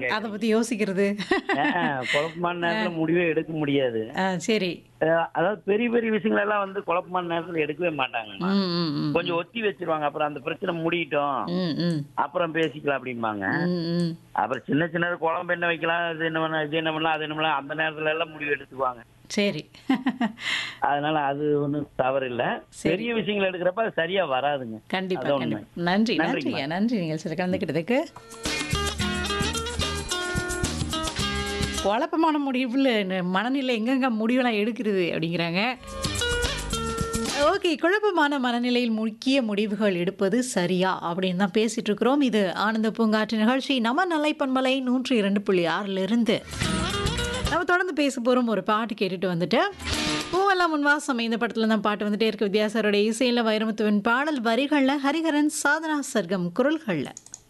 அதை பத்தி யோசிக்கிறது ஆஹ், குழப்பமான நேரத்துல முடிவே எடுக்க முடியாது ஆ, சரி அஹ், அதாவது பெரிய பெரிய விஷயங்கள் எல்லாம் வந்து குழப்பமான நேரத்துல எடுக்கவே மாட்டாங்க ம் ம் ம் கொஞ்சம் ஒத்தி வச்சிருவாங்க அப்புறம் அந்த பிரச்சனை முடியட்டும் ம் ம் அப்புறம் பேசிக்கலாம் அப்படிம்பாங்க ம், ம். அப்புறம் சின்ன சின்ன குழம்பு என்ன வைக்கலாம் இது என்ன பண்ணலாம் இது என்ன பண்ணலாம் அது என்ன பண்ணலாம் அந்த நேரத்துல எல்லாம் முடிவு எடுத்துக்குவாங்க சரி அதனால அது ஒன்றும் தவறு இல்ல பெரிய விஷயங்கள் எடுக்கிறப்ப அது சரியா வராதுங்க கண்டிப்பா அதான் உண்மை. கண்டிப்பா நன்றி நன்றிங்கம்மா. நன்றிங்க நன்றி நீங்கள் சில கலந்துக்கிட்டதுக்கு குழப்பமான முடிவில் மனநிலை எங்கெங்க முடிவெல்லாம் எடுக்கிறது அப்படிங்கிறாங்க ஓகே குழப்பமான மனநிலையில் முக்கிய முடிவுகள் எடுப்பது சரியா அப்படின்னு தான் பேசிட்டு இருக்கிறோம் இது ஆனந்த பூங்காற்று நிகழ்ச்சி நம்ம நலைப்பண்பலை நூற்றி இரண்டு புள்ளி ஆறுல இருந்து நம்ம தொடர்ந்து பேச போகிறோம் ஒரு பாட்டு கேட்டுட்டு வந்துட்டு பூவெல்லாம் முன்வாசம் இந்த படத்தில் தான் பாட்டு வந்துட்டே இருக்கு வித்யாசாரோட இசையில் வைரமுத்துவின் பாடல் வரிகளில் ஹரிஹரன் சாதனா சர்க்கம் குரல்களில்